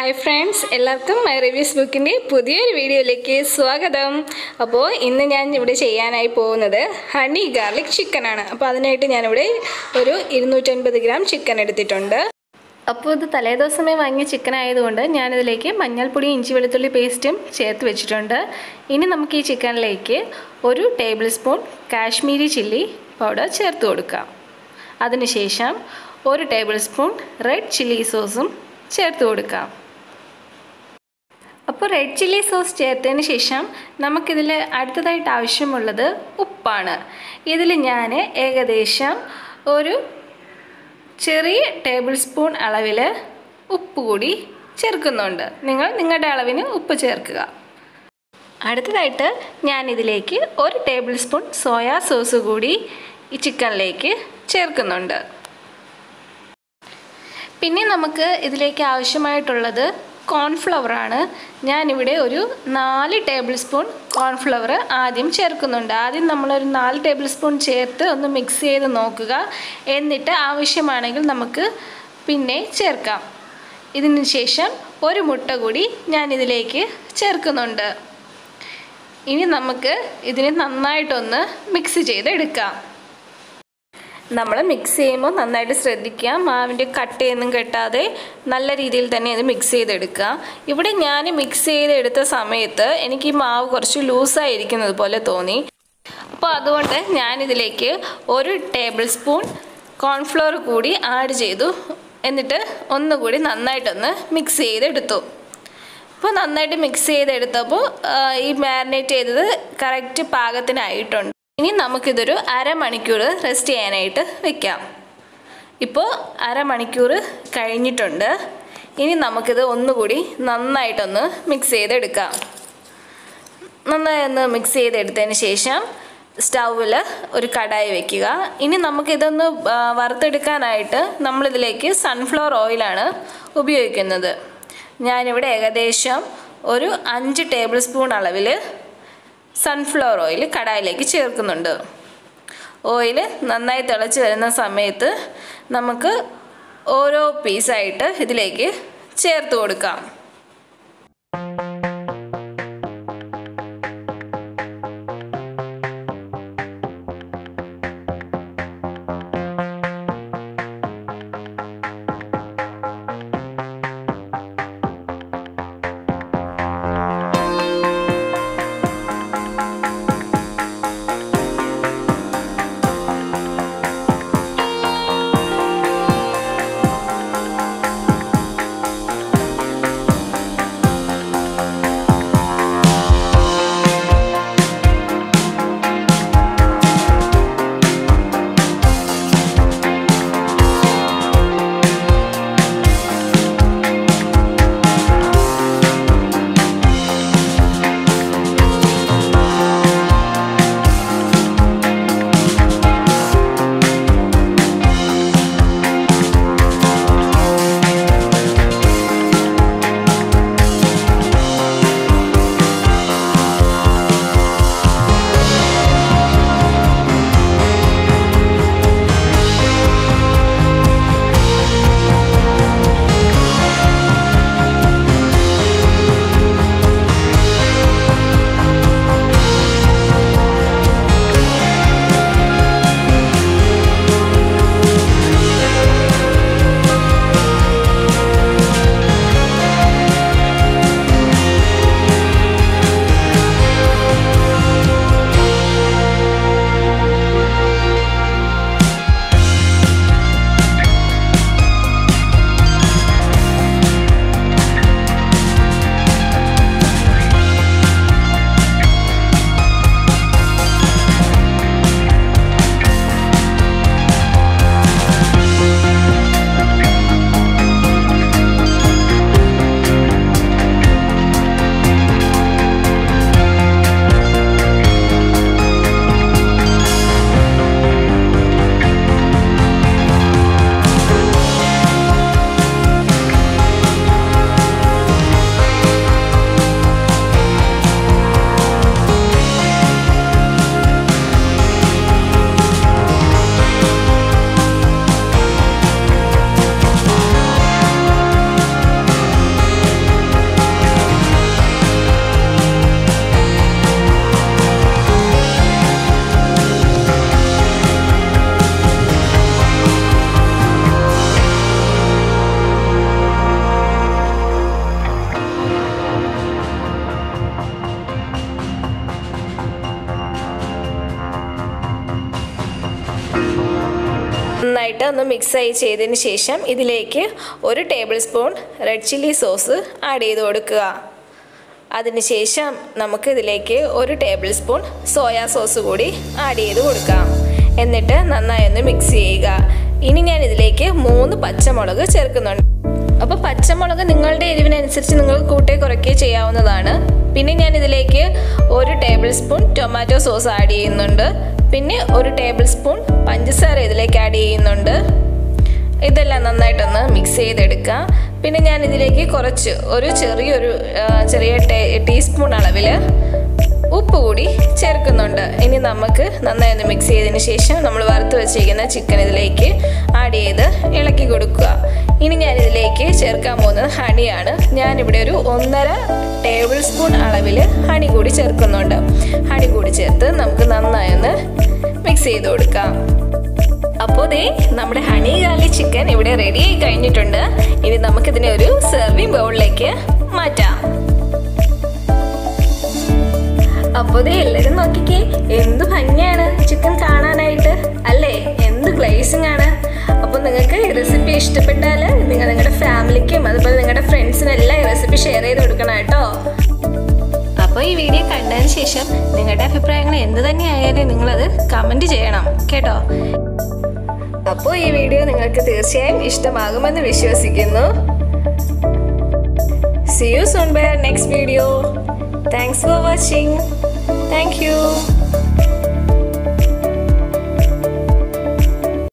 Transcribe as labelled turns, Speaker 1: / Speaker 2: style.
Speaker 1: hi friends എല്ലാവർക്കും my reviews ബുക്കിൻ്റെ പുതിയൊരു വീഡിയോയിലേക്ക് സ്വാഗതം അപ്പോൾ ഇന്ന് ഞാൻ ഇവിടെ ചെയ്യാനായി പോകുന്നത് ഹണി ഗാർലിക് ചിക്കനാണ് അപ്പോൾ അതിനായിട്ട് ഞാനിവിടെ ഒരു ഇരുന്നൂറ്റൻപത് ഗ്രാം ചിക്കൻ എടുത്തിട്ടുണ്ട് അപ്പോൾ ഇത് തലേദിവസമേ വാങ്ങിയ ചിക്കൻ ആയതുകൊണ്ട് ഞാനിതിലേക്ക് മഞ്ഞൾപ്പൊടി ഇഞ്ചി വെളുത്തുള്ളി പേസ്റ്റും ചേർത്ത് വെച്ചിട്ടുണ്ട് ഇനി നമുക്ക് ഈ ചിക്കനിലേക്ക് ഒരു tablespoon Kashmiri chilli powder ചേർത്ത് കൊടുക്കാം അതിനുശേഷം ഒരു ടേബിൾ സ്പൂൺ റെഡ് ചില്ലി സോസും ചേർത്ത് കൊടുക്കാം അപ്പോൾ റെഡ് ചില്ലി സോസ് ചേർത്തതിന് ശേഷം നമുക്കിതിൽ അടുത്തതായിട്ട് ആവശ്യമുള്ളത് ഉപ്പാണ് ഇതിൽ ഞാൻ ഏകദേശം ഒരു ചെറിയ ടേബിൾ സ്പൂൺ അളവിൽ ഉപ്പ് കൂടി ചേർക്കുന്നുണ്ട് നിങ്ങൾ നിങ്ങളുടെ അളവിന് ഉപ്പ് ചേർക്കുക അടുത്തതായിട്ട് ഞാൻ ഇതിലേക്ക് ഒരു ടേബിൾ സ്പൂൺ സോയാ സോസ് കൂടി ഈ ചിക്കനിലേക്ക് ചേർക്കുന്നുണ്ട് പിന്നെ നമുക്ക് ഇതിലേക്ക് ആവശ്യമായിട്ടുള്ളത് കോൺഫ്ലവർ ആണ് ഞാനിവിടെ ഒരു നാല് ടേബിൾ സ്പൂൺ കോൺഫ്ലവർ ആദ്യം ചേർക്കുന്നുണ്ട് ആദ്യം നമ്മളൊരു നാല് ടേബിൾ സ്പൂൺ ചേർത്ത് ഒന്ന് മിക്സ് ചെയ്ത് നോക്കുക എന്നിട്ട് ആവശ്യമാണെങ്കിൽ നമുക്ക് പിന്നെ ചേർക്കാം ഇതിന് ശേഷം ഒരു മുട്ട കൂടി ഞാൻ ഇതിലേക്ക് ചേർക്കുന്നുണ്ട് ഇനി നമുക്ക് ഇതിനെ നന്നായിട്ടൊന്ന് മിക്സ് ചെയ്തെടുക്കാം നമ്മൾ മിക്സ് ചെയ്യുമ്പോൾ നന്നായിട്ട് ശ്രദ്ധിക്കുക മാവിൻ്റെ കട്ടയൊന്നും കെട്ടാതെ നല്ല രീതിയിൽ തന്നെ ഇത് മിക്സ് ചെയ്തെടുക്കുക ഇവിടെ ഞാൻ മിക്സ് ചെയ്തെടുത്ത സമയത്ത് എനിക്ക് ഈ മാവ് കുറച്ച് ലൂസായിരിക്കുന്നത് പോലെ തോന്നി അപ്പോൾ അതുകൊണ്ട് ഞാനിതിലേക്ക് ഒരു ടേബിൾ സ്പൂൺ കോൺഫ്ലോർ കൂടി ആഡ് ചെയ്തു എന്നിട്ട് ഒന്നുകൂടി നന്നായിട്ടൊന്ന് മിക്സ് ചെയ്തെടുത്തു അപ്പോൾ നന്നായിട്ട് മിക്സ് ചെയ്തെടുത്തപ്പോൾ ഈ മാരിനേറ്റ് ചെയ്തത് കറക്റ്റ് പാകത്തിനായിട്ടുണ്ട് ഇനി നമുക്കിതൊരു അരമണിക്കൂർ റെസ്റ്റ് ചെയ്യാനായിട്ട് വെക്കാം ഇപ്പോൾ അരമണിക്കൂർ കഴിഞ്ഞിട്ടുണ്ട് ഇനി നമുക്കിത് ഒന്നുകൂടി നന്നായിട്ടൊന്ന് മിക്സ് ചെയ്തെടുക്കാം നന്നായി ഒന്ന് മിക്സ് ചെയ്തെടുത്തതിന് ശേഷം സ്റ്റൗവിൽ ഒരു കടായി വെക്കുക ഇനി നമുക്കിതൊന്ന് വറുത്തെടുക്കാനായിട്ട് നമ്മളിതിലേക്ക് സൺഫ്ലവർ ഓയിലാണ് ഉപയോഗിക്കുന്നത് ഞാനിവിടെ ഏകദേശം ഒരു അഞ്ച് ടേബിൾ സ്പൂൺ അളവിൽ സൺഫ്ലവർ ഓയിൽ കടായിലേക്ക് ചേർക്കുന്നുണ്ട് ഓയിൽ നന്നായി തിളച്ച് വരുന്ന സമയത്ത് നമുക്ക് ഓരോ പീസായിട്ട് ഇതിലേക്ക് ചേർത്ത് കൊടുക്കാം നന്നായിട്ട് ഒന്ന് മിക്സായി ചെയ്തതിന് ശേഷം ഇതിലേക്ക് ഒരു tablespoon red chilli sauce add ചെയ്ത് കൊടുക്കുക അതിനുശേഷം നമുക്ക് ഇതിലേക്ക് ഒരു ടേബിൾ സ്പൂൺ സോയാ സോസ് കൂടി ആഡ് ചെയ്ത് കൊടുക്കാം എന്നിട്ട് നന്നായി ഒന്ന് മിക്സ് ചെയ്യുക ഇനി ഞാൻ ഇതിലേക്ക് മൂന്ന് പച്ചമുളക് ചേർക്കുന്നുണ്ട് അപ്പോൾ പച്ചമുളക് നിങ്ങളുടെ എരിവിനനുസരിച്ച് നിങ്ങൾ കൂട്ടേ കുറയ്ക്കുകയോ ചെയ്യാവുന്നതാണ് പിന്നെ ഞാൻ ഇതിലേക്ക് ഒരു tablespoon tomato sauce add ചെയ്യുന്നുണ്ട് പിന്നെ ഒരു ടേബിൾ സ്പൂൺ പഞ്ചസാര ഇതിലേക്ക് ആഡ് ചെയ്യുന്നുണ്ട് ഇതെല്ലാം നന്നായിട്ടൊന്ന് മിക്സ് ചെയ്തെടുക്കാം പിന്നെ ഞാൻ ഇതിലേക്ക് കുറച്ച് ഒരു ചെറിയൊരു ആ, ചെറിയ ടീസ്പൂൺ അളവിൽ ഉപ്പ് കൂടി ചേർക്കുന്നുണ്ട് ഇനി നമുക്ക് നന്നായി ഒന്ന് മിക്സ് ചെയ്തതിന് ശേഷം നമ്മൾ വറുത്ത് വെച്ചിരിക്കുന്ന ചിക്കൻ ഇതിലേക്ക് ആഡ് ചെയ്ത് ഇളക്കി കൊടുക്കുക ഇനി ഞാൻ ഇതിലേക്ക് ചേർക്കാൻ പോകുന്നത് ഹണിയാണ് ഞാനിവിടെ ഒരു ഒന്നര ടേബിൾ സ്പൂൺ അളവിൽ ഹണി കൂടി ചേർക്കുന്നുണ്ട് ഹണി കൂടി ചേർത്ത് നമുക്ക് നന്നായി ഒന്ന് മിക്സ് ചെയ്ത് കൊടുക്കാം അപ്പോൾ ദേ നമ്മുടെ ഹണി ഗാർലി ചിക്കൻ ഇവിടെ റെഡി ആയി കഴിഞ്ഞിട്ടുണ്ട് ഇനി നമുക്കിതിനെ ഒരു സെർവിങ് ബൗളിലേക്ക് മാറ്റാം അപ്പോൾ ദേ എല്ലാവരും നോക്കിക്കേ എന്ത് ഭംഗിയാണ് ചിക്കൻ കാണാനായിട്ട് അല്ലേ എന്ത് ഗ്ലേസിംഗ് ആണ് അപ്പോൾ നിങ്ങൾക്ക് ഈ റെസിപ്പി ഇഷ്ടപ്പെട്ടാൽ നിങ്ങൾ നിങ്ങളുടെ ഫാമിലിക്കും അതുപോലെ നിങ്ങളുടെ ഫ്രണ്ട്സിനെല്ലാം ഈ റെസിപ്പി ഷെയർ ചെയ്ത് കൊടുക്കണം കേട്ടോ അപ്പോൾ ഈ വീഡിയോ കണ്ടതിന് ശേഷം നിങ്ങളുടെ അഭിപ്രായങ്ങൾ എന്ത് തന്നെയായാലും നിങ്ങളത് കമൻറ്റ് ചെയ്യണം കേട്ടോ അപ്പോൾ ഈ വീഡിയോ നിങ്ങൾക്ക് തീർച്ചയായും ഇഷ്ടമാകുമെന്ന് വിശ്വസിക്കുന്നു see you soon bye next video thanks for watching thank U